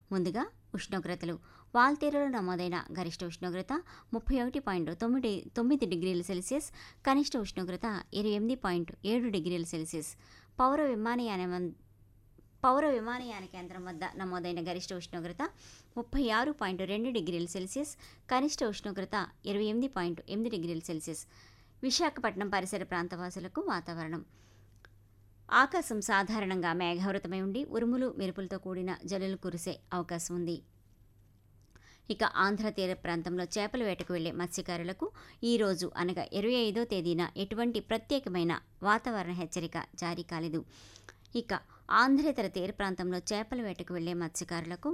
ముందుగా ఉష్ణోగ్రతలు వాల్తీరులో నమోదైన గరిష్ట ఉష్ణోగ్రత ముప్పై ఒకటి పాయింట్ తొమ్మిది తొమ్మిది డిగ్రీల సెల్సియస్ కనిష్ట ఉష్ణోగ్రత ఇరవై ఎనిమిది పాయింట్ ఏడు డిగ్రీల సెల్సియస్ పౌర విమానయాన పౌర విమానయాన కేంద్రం వద్ద నమోదైన గరిష్ట ఉష్ణోగ్రత ముప్పై ఆరు పాయింట్ రెండు డిగ్రీల సెల్సియస్ కనిష్ట ఉష్ణోగ్రత ఇరవై ఎనిమిది పాయింట్ ఎనిమిది డిగ్రీల సెల్సియస్ విశాఖపట్నం పరిసర ప్రాంతవాసులకు వాతావరణం ఆకాశం సాధారణంగా మేఘావృతమై ఉండి ఉరుములు మెరుపులతో కూడిన జల్లులు కురిసే అవకాశం ఉంది ఇక ఆంధ్ర తీర ప్రాంతంలో చేపల వేటకు వెళ్లే మత్స్యకారులకు ఈరోజు అనగా ఇరవై ఐదో తేదీన ఎటువంటి ప్రత్యేకమైన వాతావరణ హెచ్చరిక జారీ కాలేదు ఇక ఆంధ్రేతర తీర ప్రాంతంలో చేపల వేటకు వెళ్లే మత్స్యకారులకు